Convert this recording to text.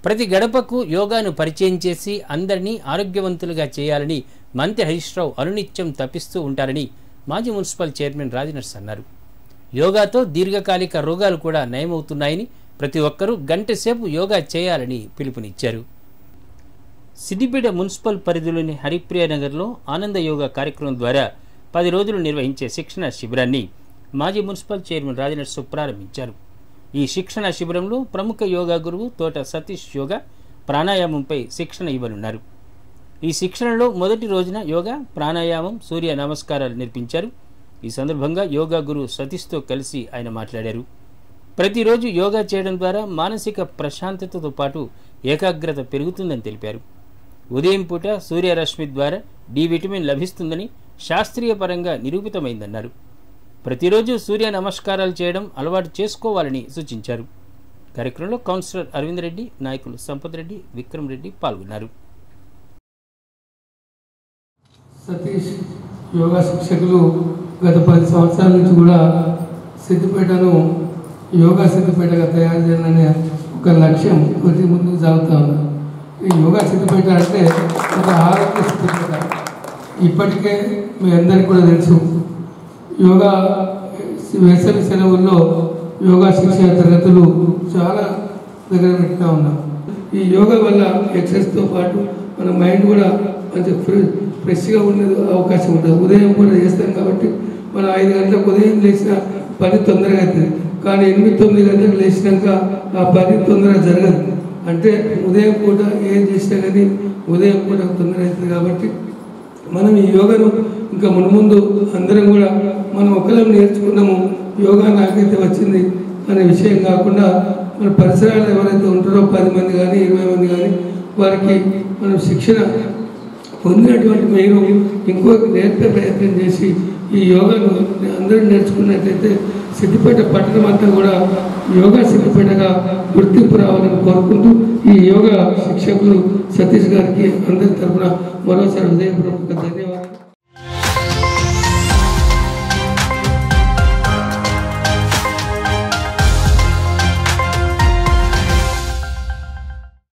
ప్రతి గడపకు యోగాను పరిచయం చేసి అందరినీ ఆరోగ్యవంతులుగా చేయాలని మంత్రి హరీష్ రావు అనునిత్యం తప్పిస్తూ ఉంటారని మాజీ మున్సిపల్ చైర్మన్ రాజనర్స్ అన్నారు యోగాతో దీర్ఘకాలిక రోగాలు కూడా నయమవుతున్నాయని ప్రతి ఒక్కరూ గంట సేపు యోగా చేయాలని పిలుపునిచ్చారు సిద్దిపేట మున్సిపల్ పరిధిలోని హరిప్రియ నగర్లో ఆనంద యోగా కార్యక్రమం ద్వారా పది రోజులు నిర్వహించే శిక్షణ శిబిరాన్ని మాజీ మున్సిపల్ చైర్మన్ రాజనర్సు ప్రారంభించారు ఈ శిక్షణ శిబిరంలో ప్రముఖ యోగా గురువు తోట సతీష్ యోగా ప్రాణాయామంపై శిక్షణ ఇవ్వనున్నారు ఈ శిక్షణలో మొదటి రోజున యోగా ప్రాణాయామం సూర్య నమస్కారాలు నేర్పించారు ఈ సందర్భంగా యోగా గురువు సతీష్తో కలిసి ఆయన మాట్లాడారు ప్రతిరోజు యోగా చేయడం ద్వారా మానసిక ప్రశాంతతతో పాటు ఏకాగ్రత పెరుగుతుందని తెలిపారు ఉదయం పూట సూర్యరశ్మి ద్వారా డి విటమిన్ లభిస్తుందని శాస్త్రీయ పరంగా నిరూపితమైందన్నారు ప్రతిరోజు సూర్య నమస్కారాలు చేయడం అలవాటు చేసుకోవాలని సూచించారు కార్యక్రమంలో కౌన్సిలర్ అరవింద్ రెడ్డి నాయకులు సంపత్ రెడ్డి విక్రమ్ రెడ్డి పాల్గొన్నారు సతీష్ యోగా శిక్షకులు గత పది సంవత్సరాల నుంచి కూడా సిద్దిపేటను యోగా సిద్దిపేటగా తయారు చేయాలనే ఒక లక్ష్యం ప్రతి ముందుకు సాగుతా ఉన్నారు ఈ యోగా సిద్దిపేట అంటే ఒక ఆరోగ్య సిద్దిపేట ఇప్పటికే మీ అందరికీ కూడా తెలుసు యోగా వేసవి సెలవుల్లో యోగా శిక్షణ తరగతులు చాలా దగ్గర పెడతా ఉన్నాం ఈ యోగా వల్ల ఎక్సర్సైజ్తో పాటు మన మైండ్ కూడా మంచి ఫ్రె ఫ్రెష్గా ఉండే అవకాశం ఉంటుంది ఉదయం కూడా చేస్తాం కాబట్టి మనం ఐదు గంటలకు ఉదయం లేచిన పని తొందరగా అవుతుంది కానీ ఎనిమిది తొమ్మిది గంటలకు లేచినాక ఆ పని తొందరగా జరగదు అంటే ఉదయం పూట ఏం చేసినా కానీ ఉదయం పూట తొందరగా అవుతుంది కాబట్టి మనం ఈ యోగాను ఇంకా మున్ముందు అందరం కూడా మనం ఒకరం నేర్చుకున్నాము యోగా నాకైతే వచ్చింది అనే విషయం కాకుండా మన పరిసరాలు ఎవరైతే ఉంటారో పది మంది కానీ ఇరవై మంది కానీ వారికి మనం శిక్షణ పొందినటువంటి మీరు ఇంకో నేర్పే ప్రయత్నం చేసి ఈ యోగాను అందరూ నేర్చుకున్నట్లయితే సిద్దిపేట పట్టణం అంతా కూడా యోగా సిద్దిపేటగా గుర్తింపు రావాలని కోరుకుంటూ ఈ యోగా శిక్షకులు సతీష్ గారికి అందరి తరఫున మరోసారి హృదయపూర్వక ధన్యవాదాలు